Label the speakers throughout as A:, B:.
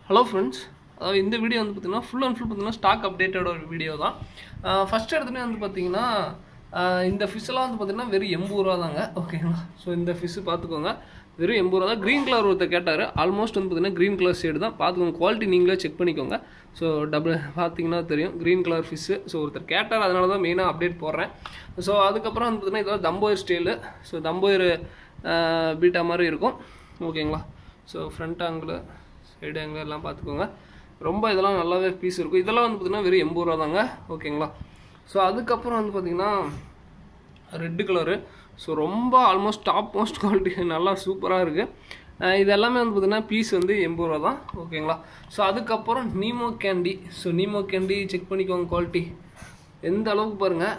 A: hello friends அதாவது இந்த video வந்து பார்த்தீங்கன்னா ஃபுல் அண்ட் ஃபுல் பார்த்தீங்கன்னா ஸ்டாக் அப்டேட்டட் ஒரு வீடியோ தான் ஃபஸ்ட் எடுத்துகிட்டே வந்து பார்த்தீங்கன்னா ஆஹ் இந்த ஃபிஷ்ஷெல்லாம் வந்து பார்த்தீங்கன்னா வெறும் எண்பது ரூபா தாங்க ஓகேங்களா ஸோ இந்த ஃபிஷ்ஷு பார்த்துக்கோங்க வெறும் எண்பது ரூபா தான் க்ரீன் கலர் ஒருத்தர் கேட்டார் ஆல்மோஸ்ட் வந்து பார்த்தீங்கன்னா க்ரீன் கலர் ஷேடு தான் பார்த்துக்கோங்க குவாலிட்டி நீங்களே செக் பண்ணிக்கோங்க ஸோ டபுள் பார்த்தீங்கன்னா தெரியும் க்ரீன் கலர் ஃபிஷ்ஷு ஸோ ஒருத்தர் கேட்டார் அதனால தான் மெயினாக அப்டேட் போடுறேன் ஸோ அதுக்கப்புறம் வந்து பார்த்தீங்கன்னா இதெல்லாம் dumbo ear style so dumbo ear betta மாதிரி இருக்கும் ஓகேங்களா so front angle side angle எல்லாம் பார்த்துக்கோங்க ரொம்ப இதெல்லாம் நல்லாவே பீஸ் இருக்கும் இதெல்லாம் வந்து பார்த்திங்கன்னா வெறும் எண்பது ரூபா தாங்க ஓகேங்களா ஸோ அதுக்கப்புறம் வந்து பார்த்திங்கன்னா ரெட்டு கலரு ஸோ ரொம்ப ஆல்மோஸ்ட் டாப் மோஸ்ட் குவாலிட்டி நல்லா சூப்பராக இருக்குது இது எல்லாமே வந்து பார்த்திங்கன்னா பீஸ் வந்து எண்பது ரூபா தான் ஓகேங்களா ஸோ அதுக்கப்புறம் Nemo candy so Nemo candy check பண்ணிக்கோங்க குவாலிட்டி எந்த அளவுக்கு பாருங்கள்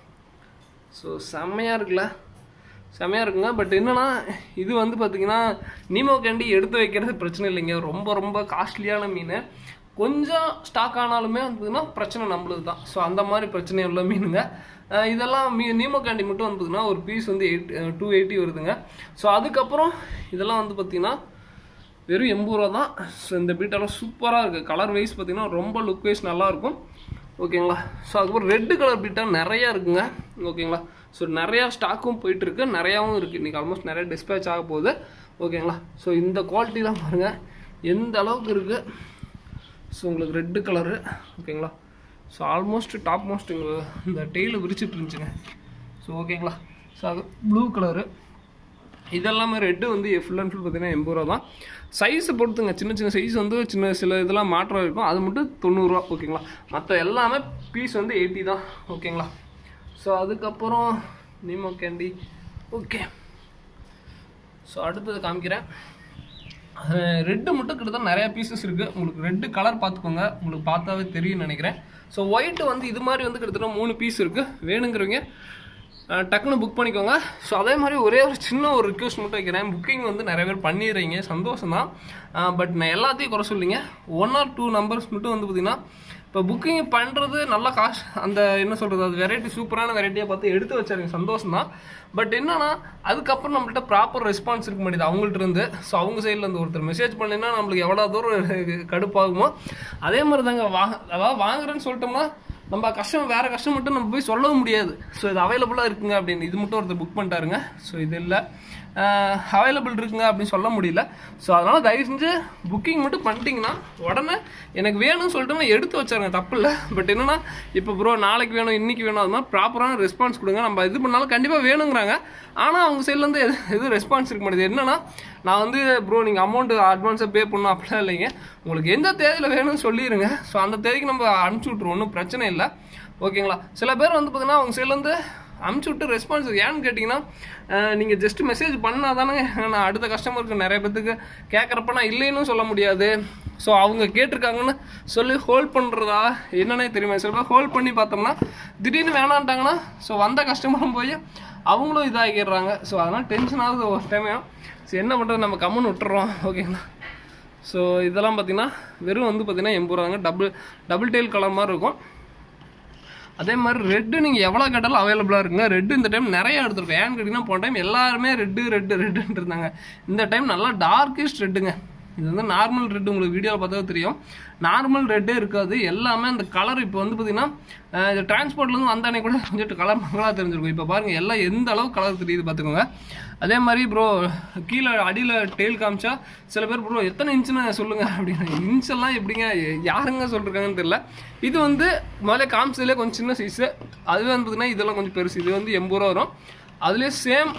A: ஸோ செம்மையாக இருக்குல்ல செம்மையாக இருக்குங்க பட் என்னன்னா இது வந்து பார்த்தீங்கன்னா நீமோ கேண்டி எடுத்து வைக்கிறது பிரச்சனை இல்லைங்க ரொம்ப ரொம்ப காஸ்ட்லியான மீன் கொஞ்சம் ஸ்டாக் ஆனாலுமே வந்துன்னா பிரச்சனை நம்மளுக்கு தான் ஸோ அந்த மாதிரி பிரச்சனை உள்ள மீனுங்க அஹ் இதெல்லாம் மீ நீமோ கேண்டி மட்டும் வந்துதுன்னா ஒரு பீஸ் வந்து எயிட் டூ எயிட்டி வருதுங்க ஸோ அதுக்கப்புறம் இதெல்லாம் வந்து பார்த்தீங்கன்னா வெறும் எண்பது ரூபா தான் ஸோ இந்த பீட்டெல்லாம் சூப்பராக இருக்குது கலர் வைஸ் பார்த்தீங்கன்னா ரொம்ப லுக் வைஸ் நல்லாயிருக்கும் ஓகேங்களா ஸோ அதுக்கப்புறம் ரெட்டு கலர் பீட்டா நிறையா இருக்குங்க ஓகேங்களா ஸோ நிறையா ஸ்டாக்கும் போயிட்டுருக்கு நிறையாவும் இருக்குது இன்றைக்கி ஆல்மோஸ்ட் நிறைய டிஸ்பேச் ஆக போகுது ஓகேங்களா ஸோ இந்த குவாலிட்டிலாம் பாருங்கள் எந்த அளவுக்கு இருக்குது ஸோ உங்களுக்கு ரெட்டு கலரு ஓகேங்களா ஸோ ஆல்மோஸ்ட் டாப் மோஸ்ட் இந்த டெய்லு விரிச்சிட்டு இருந்துச்சுங்க ஸோ ஓகேங்களா ஸோ அது ப்ளூ கலரு இதெல்லாமே ரெட்டு வந்து ஃபுல் அண்ட் ஃபுல் பார்த்தீங்கன்னா எண்பது ரூபா தான் சைஸை பொறுத்துங்க சின்ன சின்ன சைஸ் வந்து சின்ன சில இதெல்லாம் மாற்றம் இருக்கும் அது மட்டும் தொண்ணூறுரூவா ஓகேங்களா மற்ற எல்லாமே பீஸ் வந்து எயிட்டி தான் ஓகேங்களா ஸோ அதுக்கப்புறம் நீமோ கேண்டி ஓகே ஸோ அடுத்தது காமிக்கிறேன் ரெட்டு மட்டும் கிட்டத்தட்ட நிறையா பீசஸ் இருக்குது உங்களுக்கு ரெட்டு கலர் பார்த்துக்கோங்க உங்களுக்கு பார்த்தாவே தெரியும்னு நினைக்கிறேன் ஸோ ஒயிட்டு வந்து இது மாதிரி வந்து கிட்டத்தட்ட மூணு பீஸ் இருக்குது வேணுங்கிறவங்க அஹ், டக்குன்னு புக் பண்ணிக்கோங்க ஸோ அதே மாதிரி ஒரே ஒரு சின்ன ஒரு ரிக்வஸ்ட் மட்டும் வைக்கிறேன் புக்கிங் வந்து நிறைய பேர் பண்ணிடுறீங்க சந்தோஷம் தான் பட் நான் எல்லாத்தையும் குறை சொல்லிங்க ஒன் ஆர் டூ நம்பர்ஸ் மட்டும் வந்து பார்த்தீங்கன்னா இப்போ புக்கிங் பண்ணுறது நல்ல காசு அந்த என்ன சொல்கிறது அது வெரைட்டி சூப்பரான வெரைட்டியாக பார்த்து எடுத்து வச்சாருங்க சந்தோஷம் தான் பட் என்னன்னா அதுக்கப்புறம் நம்மள்ட்ட ப்ராப்பர் ரெஸ்பான்ஸ் இருக்க மாட்டேது அவங்கள்ட்ட இருந்து ஸோ அவங்க சைடில் இருந்து ஒருத்தர் மெசேஜ் பண்ணினா நம்மளுக்கு எவ்வளோ தூரம் கடுப்பாகுமோ அதே மாதிரி தாங்க வா அதாவது வாங்குறேன்னு சொல்லிட்டோம்னா நம்ம கஷ்டம் வேற கஷ்டம் மட்டும் நம்ம போய் சொல்லவும் முடியாது ஸோ இது அவைலபிளாக இருக்குங்க அப்படின்னு இது மட்டும் ஒருத்தர் புக் பண்ணிட்டாருங்க ஸோ இது இல்லை அவைலபிள் இருக்குங்க அப்படின்னு சொல்ல முடியல ஸோ அதனால் தயவு செஞ்சு புக்கிங் மட்டும் பண்ணிட்டீங்கன்னா உடனே எனக்கு வேணும்னு சொல்லிட்டு நான் எடுத்து வச்சாருங்க தப்பு இல்லை பட் என்னன்னா இப்போ ப்ரோ நாளைக்கு வேணும் இன்னைக்கு வேணும் அது மாதிரி ப்ராப்பரான ரெஸ்பான்ஸ் கொடுங்க நம்ம இது பண்ணாலும் கண்டிப்பாக வேணுங்கிறாங்க ஆனால் அவங்க சைட்லேருந்து எது எதுவும் ரெஸ்பான்ஸ் இருக்க மாட்டேது என்னன்னா நான் வந்து ப்ரோ நீங்கள் அமௌண்ட் அட்வான்ஸாக பே பண்ணணும் அப்படிலாம் இல்லைங்க உங்களுக்கு எந்த தேதியில் வேணும்னு சொல்லிடுங்க ஸோ அந்த தேதிக்கு நம்ம அனுப்பிச்சி விட்ருவோம் ஒன்றும் பிரச்சனை இல்லை ஓகேங்களா சில பேர் வந்து பார்த்தீங்கன்னா அவங்க சைட்லேருந்து அமுச்சு விட்டு ரெஸ்பான்ஸ் ஏன்னு கேட்டிங்கன்னா நீங்கள் ஜஸ்ட் மெசேஜ் பண்ணால் தானே நான் அடுத்த கஸ்டமருக்கு நிறைய பேத்துக்கு கேட்குறப்ப நான் இல்லைன்னு சொல்ல முடியாது ஸோ அவங்க கேட்டிருக்காங்கன்னு சொல்லி ஹோல்ட் பண்ணுறதா என்னன்னே தெரியுமா சில பேர் ஹோல்ட் பண்ணி பார்த்தோம்னா திடீர்னு வேணான்ட்டாங்கன்னா ஸோ வந்த கஸ்டமரும் போய் அவங்களும் இதாகிடுறாங்க ஸோ அதனால் டென்ஷன் ஆகுது ஒரு டைமையும் ஸோ என்ன பண்ணுறது நம்ம கம்முன்னு விட்டுறோம் ஓகேங்களா ஸோ இதெல்லாம் பார்த்தீங்கன்னா வெறும் வந்து பார்த்தீங்கன்னா எண்பது ரூபாங்க டபுள் டபுள் டெயில் கலர் மாதிரி இருக்கும் அதே மாதிரி ரெட்டு நீங்கள் எவ்வளோ கேட்டாலும் அவைலபிளாக இருக்குங்க ரெட்டு இந்த டைம் நிறைய எடுத்துருக்கோம் ஏன்னு கேட்டிங்கன்னா போன டைம் எல்லாருமே ரெட்டு ரெட்டு ரெட்டுன்ட்டு இருந்தாங்க இந்த டைம் நல்லா டார்க்கஸ்ட் ரெட்டுங்க இது வந்து நார்மல் ரெட் உங்களுக்கு வீடியோவில் பார்த்தா தெரியும் நார்மல் ரெட்டே இருக்காது எல்லாமே அந்த கலர் இப்போ வந்து பார்த்தீங்கன்னா அஹ், இது டிரான்ஸ்போர்ட்லேருந்து வந்தானே கூட கொஞ்சம் கலர் மங்களாக தெரிஞ்சிருக்கும் இப்போ பாருங்கள் எல்லாம் எந்த அளவுக்கு கலர் தெரியுது பார்த்துக்கோங்க அதே மாதிரி ப்ரோ கீழே அடியில் டெயில் காமிச்சா சில பேர் ப்ரோ எத்தனை இன்ச்சுன்னு சொல்லுங்க அப்படின்னு இன்ச் எல்லாம் எப்படிங்க யாருங்க சொல்லிருக்காங்கன்னு தெரியல இது வந்து முதல்ல காமிச்சதுலேயே கொஞ்சம் சின்ன சைஸு அதுவே வந்து பார்த்தீங்கன்னா இதெல்லாம் கொஞ்சம் பெருசு இது வந்து எண்பது ரூபா வரும் அதுலேயே சேம்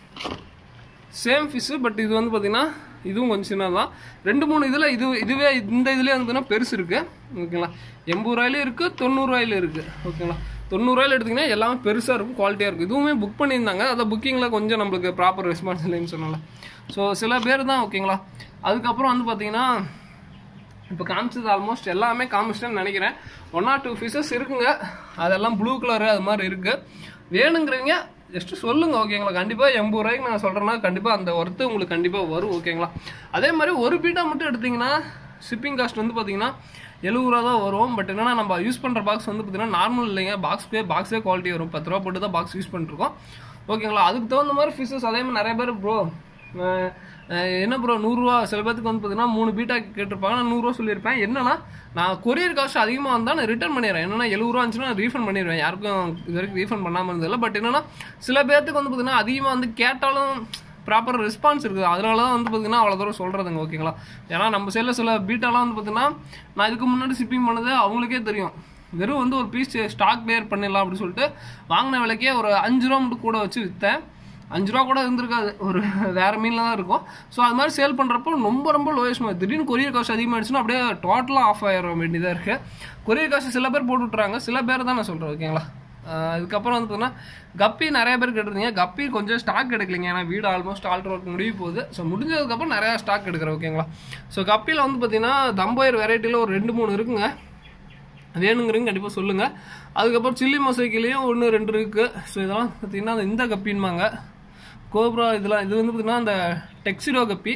A: சேம் ஃபிஷ்ஷு பட் இது வந்து பார்த்தீங்கன்னா இதுவும் கொஞ்சம் சின்னதான் ரெண்டு மூணு இதில் இது இதுவே இந்த இதுலேயே வந்து பெருசு இருக்குது ஓகேங்களா எண்பது ரூபாயிலும் இருக்குது தொண்ணூறுரூவாயிலும் இருக்குது ஓகேங்களா தொண்ணூறுரூவாயில் எடுத்திங்கன்னா எல்லாமே பெருசாக இருக்கும் குவாலிட்டியாக இருக்கும் இதுவுமே புக் பண்ணியிருந்தாங்க அதை புக்கிங்கில் கொஞ்சம் நம்மளுக்கு ப்ராப்பர் ரெஸ்பான்ஸ் இல்லைன்னு சொன்னால ஸோ சில பேர் தான் ஓகேங்களா அதுக்கப்புறம் வந்து பார்த்தீங்கன்னா இப்போ காமிச்சது ஆல்மோஸ்ட் எல்லாமே காமிச்சிட்டேன்னு நினைக்கிறேன் ஒன் ஆர் டூ ஃபிஷஸ் இருக்குங்க அதெல்லாம் ப்ளூ கலரு அது மாதிரி இருக்குது வேணுங்கிறவங்க ஜஸ்ட் சொல்லுங்க ஓகேங்களா கண்டிப்பாக எண்பது ரூபாய்க்கு நான் சொல்கிறேன்னா கண்டிப்பாக அந்த ஒர்த்து உங்களுக்கு கண்டிப்பாக வரும் ஓகேங்களா அதே மாதிரி ஒரு பீட்டா மட்டும் எடுத்தீங்கன்னா ஷிப்பிங் காஸ்ட் வந்து பார்த்தீங்கன்னா எழுபது ரூபா தான் வரும் பட் என்னன்னா நம்ம யூஸ் பண்ணுற பாக்ஸ் வந்து பார்த்தீங்கன்னா நார்மல் இல்லைங்க பாக்ஸ்க்கே பாக்ஸே குவாலிட்டி வரும் பத்து ரூபா போட்டு தான் பாக்ஸ் யூஸ் பண்ணிருக்கோம் ஓகேங்களா அதுக்கு தகுந்த மாதிரி ஃபிஷஸ் அதே மாதிரி நிறைய பேர் ப்ரோ அஹ் என்ன ப்ரோ நூறுரூவா சில பேத்துக்கு வந்து பார்த்தீங்கன்னா மூணு பீட்டா கேட்டிருப்பாங்க நான் நூறுரூவா சொல்லியிருப்பேன் என்னன்னா நான் கொரியர் காஸ்ட் அதிகமாக வந்தால் நான் ரிட்டர்ன் பண்ணிடுறேன் என்னன்னா எழுபது ரூபா இருந்துச்சுன்னா ரீஃபண்ட் பண்ணிடுவேன் யாருக்கும் இது வரைக்கும் ரீஃபண்ட் பண்ணாமல் இருந்ததில்ல பட் என்னன்னா சில பேர்த்துக்கு வந்து பார்த்தீங்கன்னா அதிகமாக வந்து கேட்டாலும் ப்ராப்பர் ரெஸ்பான்ஸ் இருக்குது அதனால தான் வந்து பார்த்தீங்கன்னா அவ்வளோ தூரம் சொல்கிறதுங்க ஓகேங்களா ஏன்னா நம்ம சைடில் சில பீட்டாலாம் வந்து பார்த்தீங்கன்னா நான் இதுக்கு முன்னாடி ஷிப்பிங் பண்ணது அவங்களுக்கே தெரியும் வெறும் வந்து ஒரு பீஸ் ஸ்டாக் கிளியர் பண்ணிடலாம் அப்படின்னு சொல்லிட்டு வாங்கின விலைக்கே ஒரு அஞ்சு ரூபா மட்டும் கூட வச்சு விற்றேன் அஞ்சு ரூபா கூட இருந்திருக்காது ஒரு வேறு மீனில் தான் இருக்கும் ஸோ அது மாதிரி சேல் பண்ணுறப்போ ரொம்ப ரொம்ப லோயஸ்ட் மாதிரி திடீர்னு கொரியர் காஸ்ட் அதிகமாகிடுச்சுன்னா அப்படியே டோட்டலாக ஆஃப் ஆகிட வேண்டியதாக இருக்குது கொரியர் காஸ்ட் சில பேர் போட்டு விட்றாங்க சில பேர் தான் நான் சொல்கிறேன் ஓகேங்களா ஆஹ் அதுக்கப்புறம் வந்து பார்த்தீங்கன்னா கப்பி நிறைய பேர் கேட்டிருந்தீங்க கப்பி கொஞ்சம் ஸ்டாக் எடுக்கலைங்க ஏன்னா வீடு ஆல்மோஸ்ட் ஆல்ட்ரு ஒர்க் முடிய போகுது ஸோ முடிஞ்சதுக்கப்புறம் நிறையா ஸ்டாக் எடுக்கிறேன் ஓகேங்களா ஸோ கப்பியில் வந்து பார்த்தீங்கன்னா தம்போயர் வெரைட்டியில் ஒரு ரெண்டு மூணு இருக்குங்க வேணுங்கிறீங்க கண்டிப்பாக சொல்லுங்கள் அதுக்கப்புறம் சில்லி மொசைக்கிலையும் ஒன்று ரெண்டு இருக்குது ஸோ இதெல்லாம் பார்த்தீங்கன்னா அந்த இந்த கப்பின்பாங்க கோப்ரா இதெல்லாம் இது வந்து பார்த்தீங்கன்னா அந்த டெக்ஸிடோ கப்பி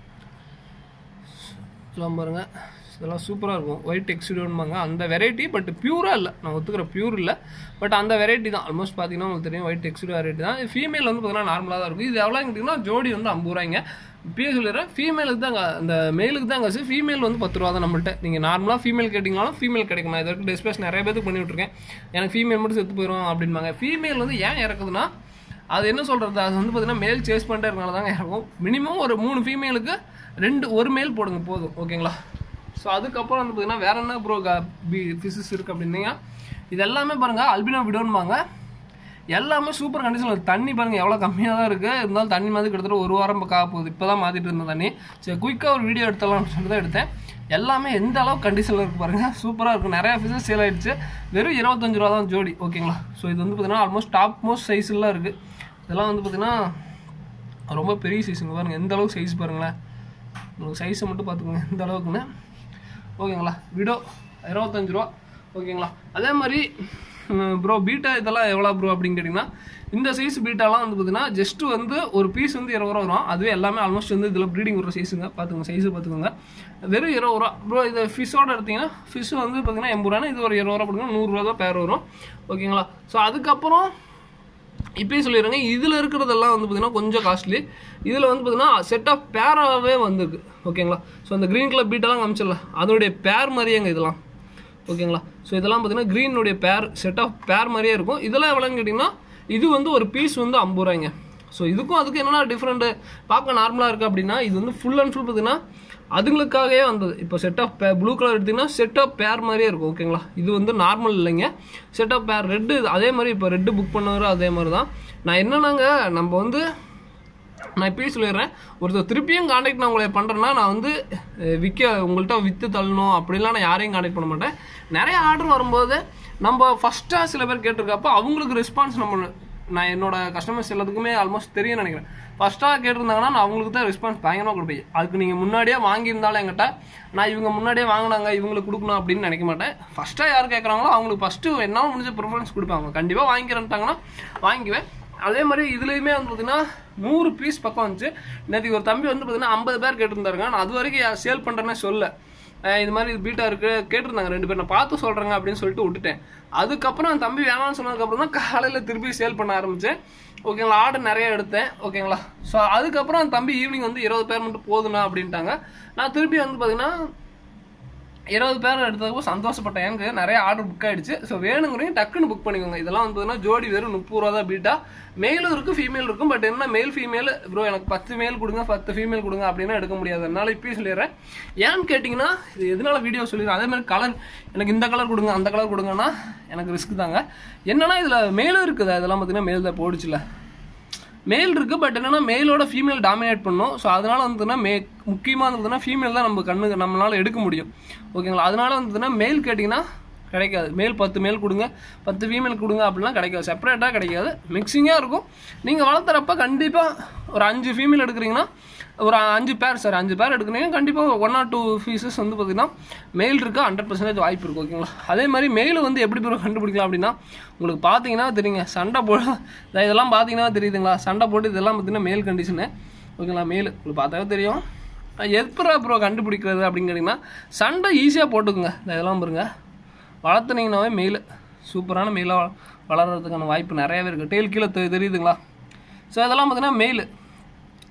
A: இதெல்லாம் பாருங்க இதெல்லாம் சூப்பராக இருக்கும் ஒயிட் டெக்ஸ்டூன்பாங்க அந்த வெரைட்டி பட் பியூராக இல்லை நான் ஒத்துக்கிற பியூர் இல்லை பட் அந்த வெரைட்டி தான் ஆல்மோஸ்ட் பார்த்தீங்கன்னா உங்களுக்கு தெரியும் ஒயிட் டெக்ஸ்டூ வெரைட்டி தான் ஃபீமேல் வந்து பார்த்தீங்கன்னா நார்மலாக தான் இருக்கும் இது எவ்வளோ கேட்டிங்கன்னா ஜோடி வந்து ஐம்பது ரூபாய்ங்க இப்பயே சொல்லிடுறேன் ஃபீமேலுக்கு தான் அங்க- அந்த மேலுக்கு தான் காசு ஃபீமேல் வந்து பத்து ரூபா தான் நம்மள்ட்ட நீங்கள் நார்மலாக ஃபீமேல் கேட்டிங்கனாலும் ஃபீமேல் கிடைக்கும் நான் இது வரைக்கும் டிஸ்பேஸ் நிறைய பேருக்கு பண்ணி விட்ருக்கேன் எனக்கு ஃபீமேல் மட்டும் செத்து போயிடும் அப்படின்பாங்க ஃபீமேல் வந்து ஏன் இறக்குதுன்னா அது என்ன சொல்கிறது அது வந்து பார்த்தீங்கன்னா மேல் சேஸ் பண்ணிட்டே இருக்கனால தாங்க இறக்கும் மினிமம் ஒரு மூணு ஃபீமேலுக்கு ரெண்டு ஒரு மேல் போடுங்க போதும் ஓகேங்களா ஸோ அதுக்கப்புறம் வந்து பார்த்தீங்கன்னா வேற என்ன ப்ரோ பி ஃபிஷஸ் இருக்குது அப்படின்னீங்க இது எல்லாமே பாருங்கள் அல்பினோ விடோன்பாங்க எல்லாமே சூப்பர் கண்டிஷனில் தண்ணி பாருங்கள் எவ்வளோ கம்மியாக தான் இருக்குது இருந்தாலும் தண்ணி மாதிரி கிட்டத்தட்ட ஒரு வாரம் காக போகுது இப்போ தான் மாற்றிட்டு இருந்த தண்ணி சரி குயிக்காக ஒரு வீடியோ எடுத்துடலாம்னு சொல்லிட்டு தான் எடுத்தேன் எல்லாமே எந்த அளவுக்கு கண்டிஷனில் இருக்குது பாருங்கள் சூப்பராக இருக்குது நிறையா ஃபிஷஸ் சேல் ஆயிடுச்சு வெறும் இருபத்தஞ்சு ரூபா தான் ஜோடி ஓகேங்களா ஸோ இது வந்து பார்த்தீங்கன்னா ஆல்மோஸ்ட் டாப் மோஸ்ட் சைஸ்லாம் இருக்குது இதெல்லாம் வந்து பார்த்தீங்கன்னா ரொம்ப பெரிய சைஸுங்க பாருங்கள் எந்த அளவுக்கு சைஸ் பாருங்களேன் உங்களுக்கு சைஸை மட்டும் பார்த்துக்கோங்க எந்த அளவுக்குன்னு ஓகேங்களா விடோ இருபத்தஞ்சு ரூபா ஓகேங்களா அதே மாதிரி ப்ரோ பீட்டா இதெல்லாம் எவ்வளோ ப்ரோ அப்படின்னு கேட்டிங்கன்னா இந்த சைஸ் பீட்டாலாம் வந்து பார்த்தீங்கன்னா ஜஸ்ட் வந்து ஒரு பீஸ் வந்து இருபது ரூபா வரும் அதுவே எல்லாமே ஆல்மோஸ்ட் வந்து இதில் ப்ரீடிங் வர சைஸுங்க பார்த்துக்கோங்க சைஸை பார்த்துக்கோங்க வெறும் இருபது ரூபா ப்ரோ இது ஃபிஷ்ஷோட எடுத்தீங்கன்னா ஃபிஷ் வந்து பார்த்தீங்கன்னா எண்பது ரூபானா இது ஒரு இருபது ரூபா போடுங்க நூறுரூவா தான் பேர் வரும் ஓகேங்களா ஸோ அதுக்கப்புறம் இப்பயும் சொல்லிடுறேங்க இதில் இருக்கிறதெல்லாம் வந்து பார்த்தீங்கன்னா கொஞ்சம் காஸ்ட்லி இதில் வந்து பார்த்தீங்கன்னா செட் ஆஃப் பேராகவே வந்திருக்கு ஓகேங்களா ஸோ அந்த க்ரீன் கலர் பீட்டெல்லாம் காமிச்சிடல அதோடைய பேர் மாதிரியேங்க இதெல்லாம் ஓகேங்களா ஸோ இதெல்லாம் பார்த்தீங்கன்னா க்ரீனுடைய பேர் செட் ஆஃப் பேர் மாதிரியே இருக்கும் இதெல்லாம் எவ்வளோன்னு கேட்டிங்கன்னா இது வந்து ஒரு பீஸ் வந்து ஐம்பது ரூபாய்ங்க ஸோ இதுக்கும் அதுக்கு என்னென்ன டிஃப்ரெண்ட்டு பார்க்க நார்மலாக இருக்குது அப்படின்னா இது வந்து ஃபுல் அண்ட் ஃபுல் பார்த்தீங்கன்னா அதுங்களுக்காகவே வந்தது இப்போ set of pair blue colour எடுத்திங்கன்னா செட் ஆஃப் பேர் மாதிரியே இருக்கும் ஓகேங்களா இது வந்து நார்மல் இல்லைங்க செட் ஆஃப் பேர் ரெட்டு அதே மாதிரி இப்போ ரெட்டு புக் பண்ணவர் அதே மாதிரி தான் நான் என்னன்னாங்க நம்ம வந்து நான் இப்பயே சொல்லிடுறேன் ஒருத்தர் திருப்பியும் காண்டாக்ட் நான் உங்களை பண்ணுறேன்னா நான் வந்து அஹ், விற்க உங்கள்கிட்ட விற்று தள்ளணும் அப்படிலாம் நான் யாரையும் காண்டாக்ட் பண்ண மாட்டேன் நிறைய ஆர்டர் வரும்போது நம்ம ஃபஸ்ட்டாக சில பேர் கேட்டிருக்கப்போ அவங்களுக்கு ரெஸ்பான்ஸ் நம்ம நான் என்னோட கஸ்டமர்ஸ் எல்லாத்துக்குமே ஆல்மோஸ்ட் தெரியும் நினைக்கிறேன் ஃபஸ்ட்டாக கேட்டிருந்தாங்கன்னா நான் அவங்களுக்கு தான் ரெஸ்பான்ஸ் பயங்கரமாக கொடுப்பேன் அதுக்கு நீங்கள் முன்னாடியே வாங்கியிருந்தாலும் என்கிட்ட நான் இவங்க முன்னாடியே வாங்கினாங்க இவங்களுக்கு கொடுக்கணும் அப்படின்னு நினைக்க மாட்டேன் ஃபஸ்ட்டாக யார் கேட்குறாங்களோ அவங்களுக்கு ஃபஸ்ட்டு என்னால் முடிஞ்ச ப்ரிஃபரன்ஸ் கொடுப்பேன் அவங்க கண்டிப்பாக வாங்கிக்கிறேன்ட்டாங்கன்னா வாங்கிக்குவேன் அதே மாதிரி இதுலேயுமே வந்து பார்த்தீங்கன்னா நூறு பீஸ் பக்கம் வந்துச்சு நேற்று ஒரு தம்பி வந்து பார்த்தீங்கன்னா ஐம்பது பேர் கேட்டிருந்தாருங்க நான் அது வரைக்கும் சேல் பண்ணுறேன்னே சொல்ல அஹ் இது மாதிரி இது பீட்டா இருக்கு கேட்டிருந்தாங்க ரெண்டு பேர் நான் பார்த்து சொல்கிறேங்க அப்படின்னு சொல்லிட்டு விட்டுட்டேன் அதுக்கப்புறம் என் தம்பி வேணாம்னு சொன்னதுக்கப்புறம் தான் காலையில் திருப்பி சேல் பண்ண ஆரம்பித்தேன் ஓகேங்களா ஆர்டர் நிறைய எடுத்தேன் ஓகேங்களா ஸோ அதுக்கப்புறம் என் தம்பி ஈவினிங் வந்து இருபது பேர் மட்டும் போதுண்ணா அப்படின்ட்டாங்க நான் திருப்பி வந்து பார்த்தீங்கன்னா இருபது பேர் எடுத்ததுக்கு சந்தோஷப்பட்டேன் எனக்கு நிறைய ஆர்டர் புக் ஆயிடுச்சு ஸோ வேணுங்கிறீங்க டக்குன்னு புக் பண்ணிக்கோங்க இதெல்லாம் வந்து பார்த்தீங்கன்னா ஜோடி வெறும் முப்பது ரூபா தான் பீட்டா மேலும் இருக்கும் ஃபீமேல் இருக்கும் பட் என்ன மேல் ஃபீமேல் ப்ரோ எனக்கு பத்து மேல் கொடுங்க பத்து ஃபீமேல் கொடுங்க அப்படின்னா எடுக்க முடியாது அதனால இப்பயும் சொல்லிடுறேன் ஏன்னு கேட்டிங்கன்னா இது எதனால வீடியோ சொல்லிடுறேன் அதே மாதிரி கலர் எனக்கு இந்த கலர் கொடுங்க அந்த கலர் கொடுங்கன்னா எனக்கு ரிஸ்க் தாங்க என்னன்னா இதில் மேலும் இருக்குது அதெல்லாம் பார்த்தீங்கன்னா மேல் தான் போடுச்சுல மேல் இருக்கு பட் என்னன்னா மேலோட ஃபீமேல் டாமினேட் பண்ணும் ஸோ அதனால வந்துன்னா மே முக்கியமாக இருந்ததுன்னா ஃபீமேல் தான் நம்ம கண்ணுக்கு நம்மளால எடுக்க முடியும் ஓகேங்களா அதனால வந்துன்னா மேல் கேட்டிங்கன்னா கிடைக்காது மேல் பத்து மேல் கொடுங்க பத்து ஃபீமேல் கொடுங்க அப்படிலாம் கிடைக்காது செப்பரேட்டாக கிடைக்காது மிக்சிங்காக இருக்கும் நீங்கள் வளர்த்துறப்ப கண்டிப்பாக ஒரு அஞ்சு ஃபீமேல் எடுக்கிறீங்கன்னா ஒரு அஞ்சு பேர் சார் அஞ்சு பேர் எடுக்கிறீங்க கண்டிப்பாக ஒன் ஆர் டூ ஃபீஸஸ் வந்து பார்த்தீங்கன்னா மெயில் இருக்க ஹண்ட்ரட் பர்சன்டேஜ் வாய்ப்பு இருக்குது ஓகேங்களா அதே மாதிரி மெயில் வந்து எப்படி பேர் கண்டுபிடிக்கலாம் அப்படின்னா உங்களுக்கு பார்த்தீங்கன்னா தெரியுங்க சண்டை போ இதா இதெல்லாம் பார்த்தீங்கன்னா தெரியுதுங்களா சண்டை போட்டு இதெல்லாம் பார்த்தீங்கன்னா மேல் கண்டிஷனு ஓகேங்களா மேல் உங்களுக்கு பார்த்தாவே தெரியும் எப்பரா ப்ரோ கண்டுபிடிக்கிறது அப்படின்னு கேட்டிங்கன்னா சண்டை ஈஸியாக போட்டுக்குங்க இந்த இதெல்லாம் பாருங்க வளர்த்துனீங்கன்னாவே மெயில் சூப்பரான மெயிலாக வளர்கிறதுக்கான வாய்ப்பு நிறையவே இருக்குது டெயில் கீழே தெ- தெரியுதுங்களா ஸோ இதெல்லாம் பார்த்தீங்கன்னா மெயில்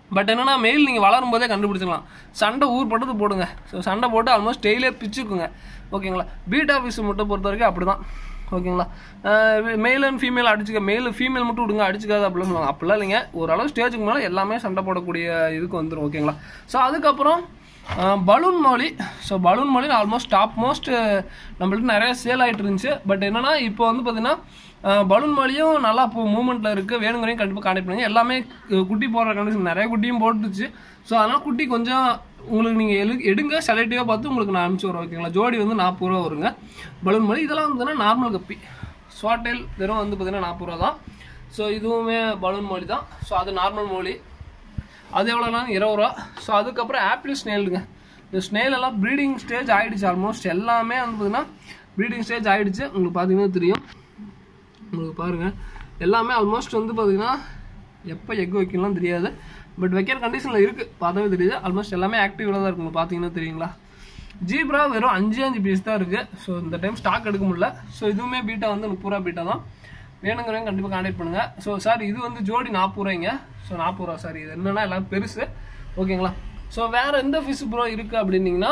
A: பட் என்னன்னா மெயில் நீங்கள் வளரும் போதே கண்டுபிடிச்சிக்கலாம் சண்டை ஊர் பட்டது போடுங்க ஸோ சண்டை போட்டு ஆல்மோஸ்ட் டெய்லியே பிச்சுக்குங்க ஓகேங்களா பீட் ஆஃபீஸ் மட்டும் பொறுத்த வரைக்கும் அப்படி தான் ஓகேங்களா மெயில் அண்ட் ஃபீமேல் அடிச்சுக்க மெயில் ஃபீமேல் மட்டும் விடுங்க அடிச்சுக்காது அப்படிலாம் சொல்லுவாங்க அப்படிலாம் இல்லைங்க ஓரளவு ஸ்டேஜுக்கு மேலே எல்லாமே சண்டை போடக்கூடிய இதுக்கு வந்துடும் ஓகேங்களா ஸோ அதுக்கப்புறம் balloon molly so balloon molly almost top most நம்மள்ட்ட நிறைய சேல் ஆகிட்டு இருந்துச்சு பட் என்னன்னா இப்போ வந்து பார்த்தீங்கன்னா பலூன் மொழியும் நல்லா இப்போ மூமெண்ட்டில் இருக்குது வேணுங்கிறதையும் கண்டிப்பாக கான்டெக்ட் பண்ணுங்க எல்லாமே அஹ், குட்டி போடுற கண்டிஷன் நிறைய குட்டியும் போட்டுச்சு ஸோ அதனால் குட்டி கொஞ்சம் உங்களுக்கு நீங்கள் எழு எடுங்க செலக்டிவாக பார்த்து உங்களுக்கு நான் அனுப்பிச்சி வரேன் ஓகேங்களா ஜோடி வந்து நாற்பது ரூபா வருங்க பலூன் மொழி இதெல்லாம் வந்து நார்மல் கப்பி ஸ்வாட்டெல் வெறும் வந்து பார்த்தீங்கன்னா நாற்பது ரூபா தான் ஸோ இதுவுமே பலூன் மொழி தான் ஸோ அது நார்மல் மொழி அது எவ்வளோனா இருபது ரூபா ஸோ அதுக்கப்புறம் ஆப்பிள் ஸ்னேலுங்க இந்த ஸ்னேல் எல்லாம் ப்ரீடிங் ஸ்டேஜ் ஆகிடுச்சு ஆல்மோஸ்ட் எல்லாமே வந்து பார்த்தீங்கன்னா ப்ரீடிங் ஸ்டேஜ் ஆகிடுச்சு உங்களுக்கு பார்த்தீங்கன்னா தெரியும் உங்களுக்கு பாருங்கள் எல்லாமே ஆல்மோஸ்ட் வந்து பார்த்தீங்கன்னா எப்போ எக் வைக்கலாம் தெரியாது பட் வைக்கிற கண்டிஷனில் இருக்குது பார்த்தாவே தெரியுது ஆல்மோஸ்ட் எல்லாமே ஆக்டிவில் தான் இருக்கும் உங்களுக்கு பார்த்தீங்கன்னா தெரியுங்களா ஜீப்ரா வெறும் அஞ்சு அஞ்சு பீஸ் தான் இருக்குது ஸோ இந்த டைம் ஸ்டாக் எடுக்க முடியல ஸோ இதுவுமே பீட்டா வந்து முப்பது ரூபா பீட்டா தான் வேணுங்கிறவங்க கண்டிப்பாக கான்டாக்ட் பண்ணுங்கள் ஸோ சார் இது வந்து ஜோடி நாற்பது ரூபாய்ங்க ஸோ நாற்பது ரூபா சார் இது என்னன்னா எல்லாம் பெருசு ஓகேங்களா ஸோ வேறு எந்த ஃபிஷ் ப்ரோ இருக்குது அப்படின்னீங்கன்னா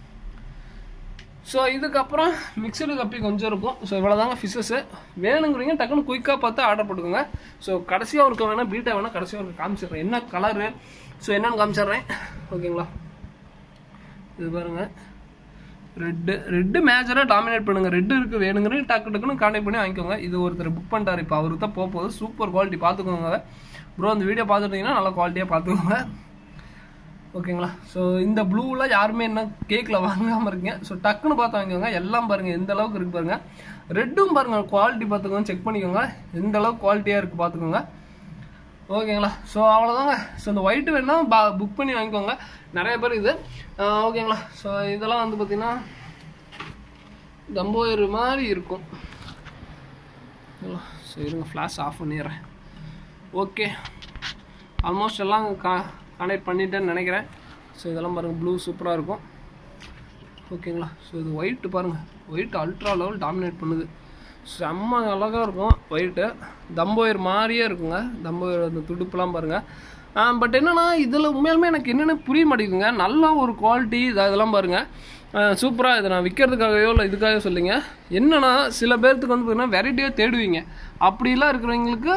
A: ஸோ இதுக்கப்புறம் மிக்சடு கப்பி கொஞ்சம் இருக்கும் ஸோ இவ்வளோதாங்க ஃபிஷ்ஷஸ்ஸு வேணுங்கிறீங்க டக்குன்னு குயிக்காக பார்த்து ஆர்டர் போட்டுக்கோங்க ஸோ கடைசியாக இருக்க வேணால் பீட்டா வேணால் கடைசியாக இருக்க காமிச்சிடுறேன் என்ன கலரு ஸோ என்னன்னு காமிச்சிடுறேன் ஓகேங்களா இது பாருங்க ரெட்டு ரெட்டு மேஜராக டாமினேட் பண்ணுங்க ரெட்டு இருக்குது வேணுங்கிறீங்க டக்கு டக்குன்னு கான்டாக்ட் பண்ணி வாங்கிக்கோங்க இது ஒருத்தர் புக் பண்ணிட்டாரு இப்போ அவருக்கு தான் போக போகுது சூப்பர் குவாலிட்டி பார்த்துக்கோங்க ப்ரோ அந்த வீடியோ பார்த்துட்டீங்கன்னா நல்லா குவாலிட்டியாக பார்த்துக்கோங்க ஓகேங்களா ஸோ இந்த ப்ளூவில் யாருமே என்ன கேக்கில் வாங்காமல் இருக்கீங்க ஸோ டக்குன்னு பார்த்து வாங்கிக்கோங்க எல்லாம் பாருங்கள் எந்த அளவுக்கு இருக்கு பாருங்கள் ரெட்டும் பாருங்கள் குவாலிட்டி பார்த்துக்கோங்க செக் பண்ணிக்கோங்க எந்த அளவுக்கு குவாலிட்டியாக இருக்குது பார்த்துக்கோங்க ஓகேங்களா ஸோ அவ்வளோதாங்க ஸோ இந்த ஒயிட் வேணா பா புக் பண்ணி வாங்கிக்கோங்க நிறைய பேர் இது ஆஹ் ஓகேங்களா ஸோ இதெல்லாம் வந்து பார்த்தீங்கன்னா தம்போயர் மாதிரி இருக்கும் ஸோ இருங்க ஃப்ளாஷ் ஆஃப் பண்ணிடுறேன் ஓகே ஆல்மோஸ்ட் எல்லாம் கா கனெக்ட் பண்ணிட்டேன்னு நினைக்கிறேன் ஸோ இதெல்லாம் பாருங்கள் ப்ளூ சூப்பராக இருக்கும் ஓகேங்களா ஸோ இது ஒயிட்டு பாருங்கள் ஒயிட் அல்ட்ரா லெவல் டாமினேட் பண்ணுது செம்ம அழகாக இருக்கும் ஒயிட்டு தம்போயர் மாதிரியே இருக்குங்க தம்போயர் அந்த துடுப்புலாம் பாருங்கள் பட் என்னன்னா இதில் உண்மையாலுமே எனக்கு என்னென்ன புரிய மாட்டேங்குதுங்க நல்ல ஒரு குவாலிட்டி இதெல்லாம் பாருங்கள் சூப்பராக இதை நான் விற்கிறதுக்காகவோ இல்லை இதுக்காகவோ சொல்லிங்க என்னன்னா சில பேர்த்துக்கு வந்து பார்த்தீங்கன்னா வெரைட்டியாக தேடுவீங்க அப்படிலாம் இருக்கிறவங்களுக்கு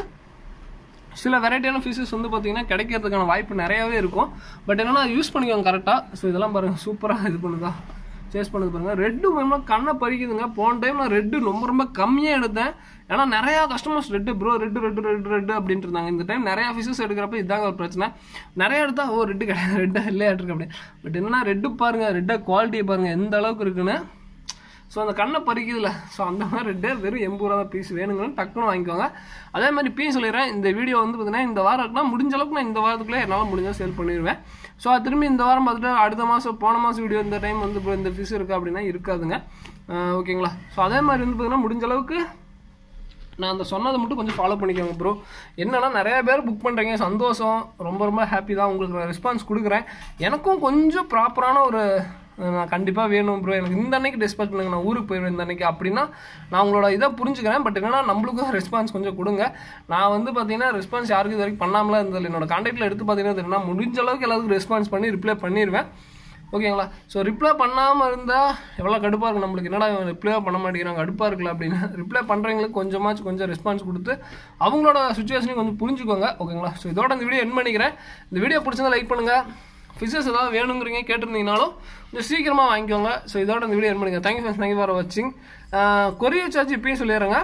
A: சில வெரைட்டியான ஃபிஷஸ் வந்து பார்த்தீங்கன்னா கிடைக்கிறதுக்கான வாய்ப்பு நிறையாவே இருக்கும் பட் என்னன்னா யூஸ் பண்ணிக்கோங்க கரெக்டாக ஸோ இதெல்லாம் பாருங்கள் சூப்பராக இது பண்ணுதா சேஸ் பண்ணது பாருங்க ரெட்டு வேணுமா கண்ணை பறிக்குதுங்க போன டைம் நான் ரெட்டு ரொம்ப ரொம்ப கம்மியாக எடுத்தேன் ஏன்னா நிறையா customers red bro red red red red அப்படின்ட்டு இருந்தாங்க இந்த டைம் நிறையா ஃபிஷஸ் எடுக்கிறப்ப இதாங்க ஒரு பிரச்சனை நிறைய எடுத்தா ஓ ரெட்டு கிடையாது ரெட்டா இல்லையா இருக்கு அப்படி பட் என்னன்னா ரெட்டு பாருங்க ரெட்டா குவாலிட்டியை பாருங்க எந்த அளவுக்கு இருக்குன்னு ஸோ அந்த கண்ணை பறிக்குதுல ஸோ அந்த மாதிரி ரெட்டு வெறும் எண்பது ரூபா பீஸ் வேணுங்கன்னு டக்குன்னு வாங்கிக்கோங்க அதே மாதிரி பீஸ் சொல்லிடுறேன் இந்த வீடியோ வந்து பார்த்தீங்கன்னா இந்த வாரம் இருக்குன்னா முடிஞ்ச அளவுக்கு நான் இந்த வாரத்துக்குள்ளே என்னால் முடிஞ்சால் சேல் பண்ணிடுவேன் ஸோ அது திரும்பி இந்த வாரம் பார்த்துட்டு அடுத்த மாதம் போன மாதம் வீடியோ இந்த டைம் வந்து இப்போ இந்த ஃபிஷ் இருக்குது அப்படின்னா இருக்காதுங்க அஹ் ஓகேங்களா ஸோ அதே மாதிரி வந்து பார்த்தீங்கன்னா முடிஞ்ச அளவுக்கு நான் அந்த சொன்னதை மட்டும் கொஞ்சம் ஃபாலோ பண்ணிக்கோங்க ப்ரோ என்னன்னா நிறைய பேர் புக் பண்ணுறீங்க சந்தோஷம் ரொம்ப ரொம்ப ஹாப்பி தான் உங்களுக்கு ரெஸ்பான்ஸ் கொடுக்குறேன் எனக்கும் கொஞ்சம் ப்ராப்பரான ஒரு அஹ், நான் கண்டிப்பாக வேணும் ப்ரோ எனக்கு இந்த அன்னைக்கு டிஸ்பேச் பண்ணுங்க நான் ஊருக்கு போயிடுவேன் இந்த அன்னைக்கு அப்படின்னா நான் உங்களோட இதை புரிஞ்சுக்கிறேன் பட் என்னன்னா நம்மளுக்கும் ரெஸ்பான்ஸ் கொஞ்சம் கொடுங்க நான் வந்து பார்த்தீங்கன்னா ரெஸ்பான்ஸ் யாருக்கும் இது வரைக்கும் பண்ணாமலாம் இருந்ததில்லை என்னோட கான்டாக்டில் எடுத்து பார்த்தீங்கன்னா தெரியும், நான் முடிஞ்ச அளவுக்கு எல்லாத்துக்கும் ரெஸ்பான்ஸ் பண்ணி ரிப்ளை பண்ணிடுவேன் ஓகேங்களா ஸோ ரிப்ளை பண்ணாமல் இருந்தால் எவ்வளோ கடுப்பாக இருக்கும் நம்மளுக்கு என்னடா ரிப்ளை பண்ண மாட்டேங்கிறாங்க கடுப்பாக இருக்குல்ல அப்படின்னு ரிப்ளை பண்ணுறவங்களுக்கு கொஞ்சமாச்சும் கொஞ்சம் ரெஸ்பான்ஸ் கொடுத்து அவங்களோட சுச்சுவேஷனையும் கொஞ்சம் புரிஞ்சுக்கோங்க ஓகேங்களா ஸோ இதோட இந்த வீடியோ என் பண்ணிக்கிறேன் இந்த வீடியோ பிடிச்சதா லைக் பண்ணுங்கள் ஃபிஷஸ் ஏதாவது வேணுங்கிறீங்க கேட்டிருந்தீங்கனாலும் கொஞ்சம் சீக்கிரமாக வாங்கிக்கோங்க ஸோ இதோட இந்த வீடியோ என் பண்ணுங்க தேங்க்யூ ஃப்ரெண்ட்ஸ் தேங்க்யூ ஃபார் வாட்சிங் கொரியர் சார்ஜ் இப்பயும் சொல்லிடுறேங்க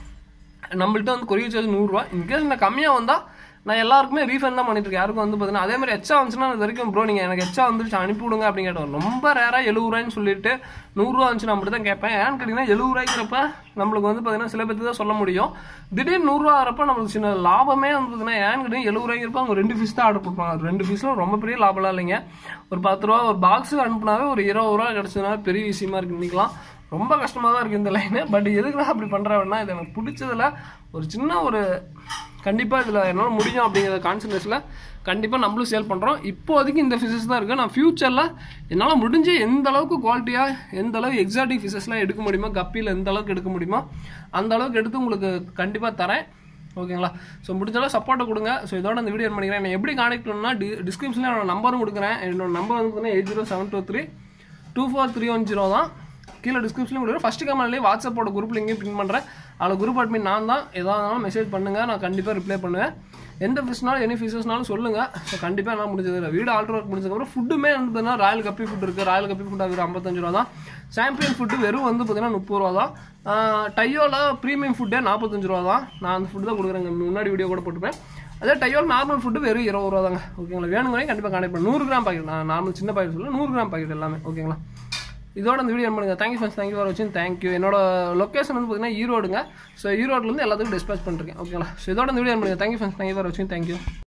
A: நம்மள்ட்ட வந்து கொரியர் சார்ஜ் நூறுரூவா இன்கேஸ் இந்த கம்மியாக வந்தால் நான் எல்லாருக்குமே ரீஃபண்ட் தான் பண்ணிட்டு இருக்கேன் யாருக்கும் வந்து பார்த்தீங்கன்னா அதே மாதிரி எச்சா வந்துச்சுன்னா இது வரைக்கும் ப்ரோ நீங்கள் எனக்கு எச்சா வந்துருச்சு அனுப்பி விடுங்க அப்படின்னு கேட்டோம் ரொம்ப ரேராக எழுபது ரூபாய்ன்னு சொல்லிட்டு நூறுரூவா வந்துச்சு நான் மட்டும் தான் கேட்பேன் ஏன்னு கேட்டிங்கன்னா எழுபது ரூபாய்க்கிறப்ப நம்மளுக்கு வந்து பார்த்தீங்கன்னா சில பேருக்கு தான் சொல்ல முடியும் திடீர்னு நூறுரூவா வரப்ப நம்மளுக்கு சின்ன லாபமே வந்து பார்த்தீங்கன்னா ஏன்னு கேட்டிங்கன்னா எழுபது ரூபாய்க்கிறப்ப அவங்க ரெண்டு ஃபிஷ் தான் ஆர்டர் கொடுப்பாங்க அது ரெண்டு ஃபிஷ்லாம் ரொம்ப பெரிய லாபம்லாம் இல்லைங்க ஒரு பத்து ரூபா ஒரு பாக்ஸ் அனுப்புனாவே ஒரு இருபது ரூபா கிடச்சதுனால பெரிய விஷயமா இருக்கு இன்னைக்கெல்லாம் ரொம்ப கஷ்டமாக தான் இருக்குது இந்த லைனு பட் எதுக்கு நான் அப்படி பண்ணுறேன்னா இது எனக்கு பிடிச்சதுல ஒரு சின்ன ஒரு கண்டிப்பாக இதில் என்னால் முடியும் அப்படிங்கிற கான்சன்ட்ரேஷனில் கண்டிப்பாக நம்மளும் சேல் பண்ணுறோம் இப்போதைக்கு இந்த ஃபிஷஸ் தான் இருக்குது நான் ஃப்யூச்சரில் என்னால் முடிஞ்சு எந்த அளவுக்கு குவாலிட்டியாக எந்த அளவுக்கு எக்ஸாட்டிக் ஃபிஷஸ்லாம் எடுக்க முடியுமோ கப்பியில் எந்த அளவுக்கு எடுக்க முடியுமோ அந்த அளவுக்கு எடுத்து உங்களுக்கு கண்டிப்பாக தரேன் ஓகேங்களா ஸோ முடிஞ்சாலும் சப்போர்ட்டை கொடுங்க ஸோ இதோட இந்த வீடியோ பண்ணிக்கிறேன் நான் எப்படி கான்டெக்ட் பண்ணணும்னா டி டிஸ்கிரிப்ஷனில் என்னோட நம்பரும் கொடுக்குறேன் என்னோட நம்பர் வந்து பார்த்தீங்கன்னா eight zero seven two three two four three one zero தான் கீழே டிஸ்கிரிப்ஷனில் கொடுக்குறேன் ஃபஸ்ட்டு கமெண்ட்லேயே வாட்ஸ்அப்போட குரூப் லிங்கையும் பின் பண்ணுறேன் அதில் குரூப் அட்மின் நான் தான் எதாக இருந்தாலும் மெசேஜ் பண்ணுங்கள் நான் கண்டிப்பாக ரிப்ளை பண்ணுவேன் எந்த ஃபிஷ்னாலும் எனி ஃபிஷஸ்னாலும் சொல்லுங்கள் ஸோ கண்டிப்பாக என்ன முடிஞ்சது இல்லை வீடு ஆல்ட்ரு ஒர்க் முடிஞ்சதுக்கப்புறம் ஃபுட்டுமே வந்து பார்த்தீங்கன்னா ராயல் கப்பி ஃபுட் இருக்குது ராயல் கப்பி ஃபுட் அது ஐம்பத்தஞ்சு ரூபா தான் சாம்பியன் ஃபுட்டு வெறும் வந்து பார்த்தீங்கன்னா முப்பது ரூபா தான் டையோவில் ப்ரீமியம் ஃபுட்டே நாற்பத்தஞ்சு ரூபா தான் நான் அந்த ஃபுட்டு தான் கொடுக்குறேங்க முன்னாடி வீடியோ கூட போட்டுப்பேன் அதே டையோல் நார்மல் ஃபுட்டு வெறும் இருபது ரூபா தாங்க ஓகேங்களா வேணுங்கிறே கண்டிப்பாக கான்டெக்ட் பண்ணு நூறு கிராம் பாக்கெட் நான் நார்மல் சின்ன பாக்கெட் சொல்ல நூறு கிராம் பாக்கெட் எல்லாமே ஓகேங்களா இதோட இந்த வீடியோ பண்ணுங்க தேங்க்யூ ஃப்ரெண்ட்ஸ் தேங்க்யூ ஃபார் வாட்சிங் தேங்க்யூ என்னோட லொக்கேஷன் வந்து பார்த்தீங்கன்னா ஈரோடுங்க ஸோ ஈரோட்லேருந்து எல்லாத்துக்கும் டிஸ்பேச் பண்ணிருக்கேன் ஓகேங்களா ஸோ இதோட இந்த வீடியோ பண்ணுங்க தேங்க்யூ ஃப்ரெண்ட்ஸ் தேங்க்யூ ஃபார் வாட்சிங் தேங்க்யூ